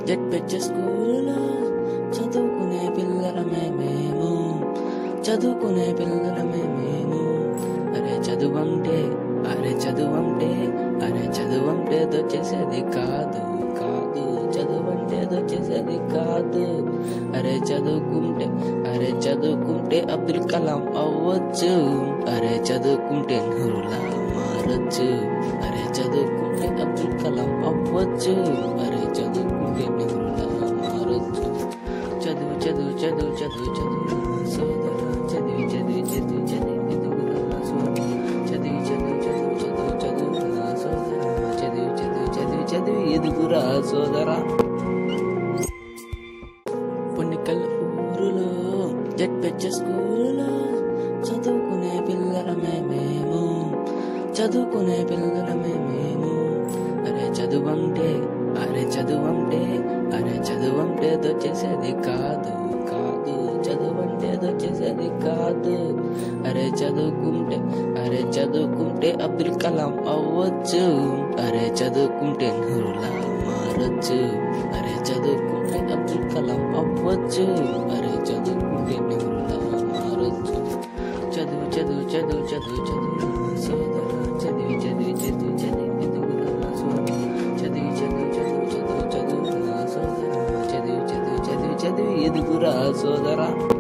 జడ్పెచ్చ స్కూల్లో చదువుకునే పిల్లలమే మేము చదువుకునే పిల్లలమే మేము అరే చదువంటే అరే చదువంటే అరే చదువంటే దొచ్చేసేది కాదు కాదు చదువంటే దొచ్చేసేది కాదు అరే చదువుకుంటే అరే చదువుకుంటే అబ్దుల్ కలాం అవ్వచ్చు అరే చదువుకుంటే నూరులా మారచ్చు అరే చదువుకుంటే అబ్దుల్ కలాం అవ్వచ్చు అరే చదువుకుంటే నూరులా మారచ్చు చదువు చదువు చదువు చదువు చదువు సోదర చదివి చదివి చదివి చదివి ఎదుగురా సోదర చదివి చదువు చదువు చదువు చదువు నా సోదర చదివి చదివి చదివి చదివి ఎదుగురా సోదరా పొన్నికల్ ఊరులో జడ్పెచ్చ స్కూల్లో చదువుకునే పిల్లలమే మేము చదువుకునే పిల్లలమే మేము అరే చదువంటే అరే చదువంటే అరే చదువంటే దొచ్చేసేది కాదు కాదు చదువంటే దొచ్చేసేది కాదు అరే చదువుకుంటే అరే చదువుకుంటే అబ్దుల్ కలాం అవ్వచ్చు అరే చదువుకుంటే నూరులా మారచ్చు అరే చదువుకుంటే అబ్దుల్ కలాం అవ్వచ్చు అరే చదువుకుంటే నూరులా మారచ్చు చదువు చదువు చదువు చదువు చదువు సోదర చదివి చదివి చదివి చదివి ఎదుగురా సోదర చదివి చదువు చదువు చదువు చదువు నా సోదర చదివి చదివి చదివి చదివి ఎదుగురా సోదరా